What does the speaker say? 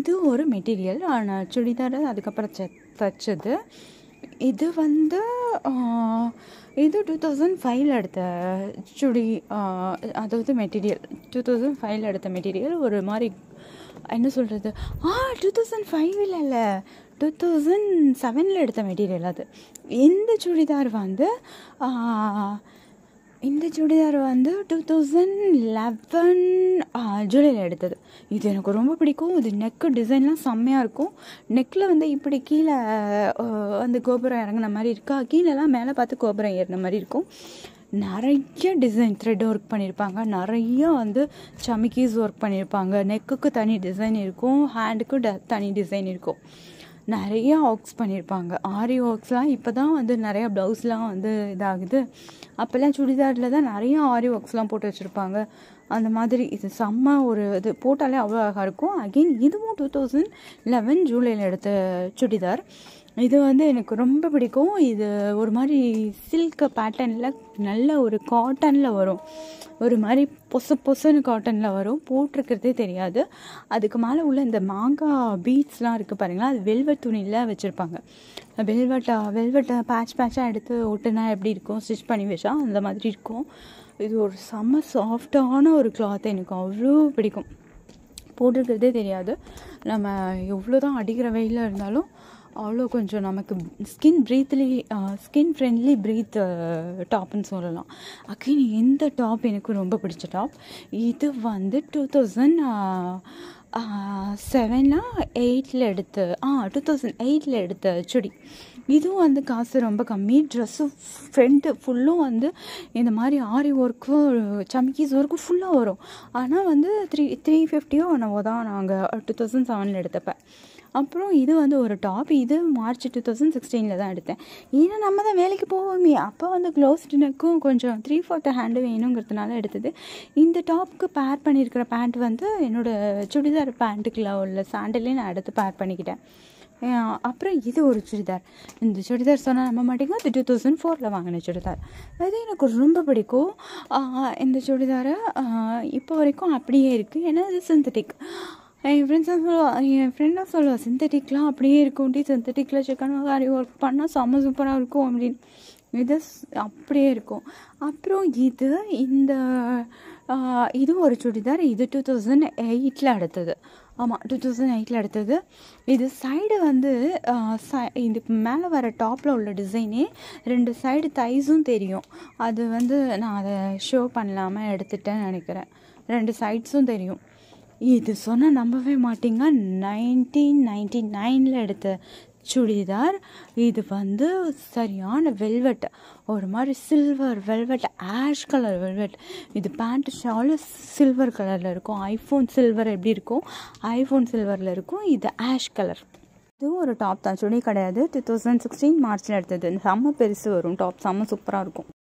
இது ஒரு மெட்டீரியல் ஆனால் சுடிதார் அதுக்கப்புறம் செ தைச்சது இது வந்து ஆஹ், இது டூ தௌசண்ட் ஃபைவ்ல எடுத்த சுடி ஆஹ், அதாவது மெட்டீரியல் டூ தௌசண்ட் ஃபைவ்ல எடுத்த மெட்டீரியல் ஒரு மாதிரி என்ன சொல்கிறது ஆ டூ தௌசண்ட் ஃபைவ்ல இல்லை டூ தௌசண்ட் செவனில் எடுத்த மெட்டீரியல் அது இந்த சுடிதார் வந்து ஆஹ், இந்த சுடிதார் வந்து டூ தௌசண்ட் லெவன் ஜூலையில் எடுத்தது இது எனக்கு ரொம்ப பிடிக்கும் இது நெக்கு டிசைன்லாம் செம்மையாக இருக்கும் நெக்கில் வந்து இப்படி கீழே அஹ், வந்து கோபுரம் இறங்குன மாதிரி இருக்கா கீழெல்லாம் மேலே பார்த்து கோபுரம் ஏறின மாதிரி இருக்கும் நிறைய டிசைன் த்ரெட் ஒர்க் பண்ணியிருப்பாங்க நிறைய வந்து சமிக்கீஸ் ஒர்க் பண்ணியிருப்பாங்க நெக்குக்கு தனி டிசைன் இருக்கும் ஹேண்டுக்கு ட தனி டிசைன் இருக்கும் நிறைய ஒர்க்ஸ் பண்ணியிருப்பாங்க ஆரி ஒர்க்ஸ்லாம் இப்போ தான் வந்து நிறைய ப்ளவுஸ்லாம் வந்து இதாகுது அப்போல்லாம் சுடிதாரில் தான் நிறைய ஆரி ஒர்க்ஸ்லாம் போட்டு வச்சுருப்பாங்க அந்த மாதிரி இது செம்ம ஒரு இது போட்டாலே அவ்வளோ அழகாக இருக்கும் அகெயின் இதுவும் டூ தௌசண்ட் லெவன் ஜூலையில் எடுத்த சுடிதார் இது வந்து எனக்கு ரொம்ப பிடிக்கும் இது ஒரு மாதிரி சில்க் பேட்டர்னில் நல்ல ஒரு காட்டனில் வரும் ஒரு மாதிரி பொசு பொசுன்னு காட்டனில் வரும் போட்டிருக்கிறதே தெரியாது அதுக்கு மேலே உள்ள இந்த மாங்காய் பீட்ஸ்லாம் இருக்குது பாருங்களா அது வெல்வெட் துணியில் வச்சுருப்பாங்க வெல்வெட்டா வெல்வெட்டை பேட்ச் பேட்சாக எடுத்து ஒட்டுனா எப்படி இருக்கும் ஸ்டிச் பண்ணி வச்சா அந்த மாதிரி இருக்கும் இது ஒரு செம்ம சாஃப்டான ஒரு கிளாத் எனக்கு அவ்வளோ பிடிக்கும் போட்டிருக்கிறதே தெரியாது நம்ம எவ்வளோ தான் அடிக்கிற வெயிலில் இருந்தாலும் அவ்வளோ கொஞ்சம் நமக்கு skin breathly skin friendly breath டாப்னு சொல்லலாம் அகைன் இந்த டாப் எனக்கு ரொம்ப பிடிச்ச டாப் இது வந்து டூ தௌசண்ட் செவனா எயிட்டில் எடுத்த ஆ டூ தௌசண்ட் எயிட்டில் எடுத்த சுடி இதுவும் வந்து காசு ரொம்ப கம்மி ட்ரெஸ்ஸு ஃப்ரண்ட்டு ஃபுல்லும் வந்து இந்த மாதிரி ஆரி ஒர்க்கும் சமிக்கீஸ் ஒர்க்கும் ஃபுல்லாக வரும் ஆனால் வந்து த்ரீ த்ரீ ஃபிஃப்டியோ என்னவோ தான் நாங்கள் டூ தௌசண்ட் செவனில் எடுத்தப்ப அப்புறம் இது வந்து ஒரு டாப் இது மார்ச் டூ தௌசண்ட் சிக்ஸ்டீனில் தான் எடுத்தேன் ஏன்னா நம்ம தான் வேலைக்கு போவோமே அப்போ வந்து க்ளோஸ்டு நெக்கும் கொஞ்சம் த்ரீ ஃபோர்த்து ஹேண்டு வேணுங்கிறதுனால எடுத்தது இந்த டாப்புக்கு பேர் பண்ணியிருக்கிற பேண்ட் வந்து என்னோடய சுடிதார் பேண்ட்டுக்குள்ள உள்ள சாண்டலே நான் எடுத்து பேர் பண்ணிக்கிட்டேன் அஹ் அப்புறம் இது ஒரு சுடிதார் இந்த சுடிதார் சொன்னால் நம்ப மாட்டேங்க அது டூ தௌசண்ட் ஃபோரில் வாங்கின சுடிதார் அது எனக்கு ரொம்ப பிடிக்கும் அஹ் இந்த சுடிதாரை இப்போ வரைக்கும் அப்படியே இருக்குது ஏன்னா இது சிந்தட்டிக் என் ஃப்ரெண்ட்ஸாக சொல்லுவா என் ஃப்ரெண்டாக சொல்லுவா சிந்தட்டிக்லாம் அப்படியே இருக்கும் டி சிந்தட்டிக்கில் சிக்கன் ஆரி ஒர்க் பண்ணால் செம்ம சூப்பராக இருக்கும் அப்படின்னு இது ஸ்- அப்படியே இருக்கும் அப்புறம் இது இந்த ஆஹ், இது ஒரு சுடிதார் இது டூ தௌசண்ட் எயிட்டில் எடுத்தது ஆமாம் டூ தௌசண்ட் எயிட்டில் எடுத்தது இது சைடு வந்து ஆஹ், சை- இது மேலே வர டாப்பில் உள்ள டிசைனே ரெண்டு சைடு தைஸும் தெரியும் அது வந்து நான் அதை ஷோ பண்ணலாமல் எடுத்துட்டேன்னு நினைக்கிறேன் ரெண்டு சைட்ஸும் தெரியும் இது சொன்னால் நம்பவே மாட்டீங்க நைன்டீன் நைன்டி நைனில் எடுத்த சுடிதார் இது வந்து சரியான வெல்வெட் ஒரு மாதிரி silver velvet ash colour velvet இது பேண்ட் ஷாலு சில்வர் கலரில் இருக்கும் ஐஃபோன் சில்வர் எப்படி இருக்கும் ஐஃபோன் சில்வரில் இருக்கும் இது ஆஷ் கலர் இதுவும் ஒரு டாப் தான் சுடி கிடையாது டூ தௌசண்ட் சிக்ஸ்டீன் மார்ச்சில் எடுத்தது செம்ம பெருசு வரும் டாப் செம்ம சூப்பராக இருக்கும்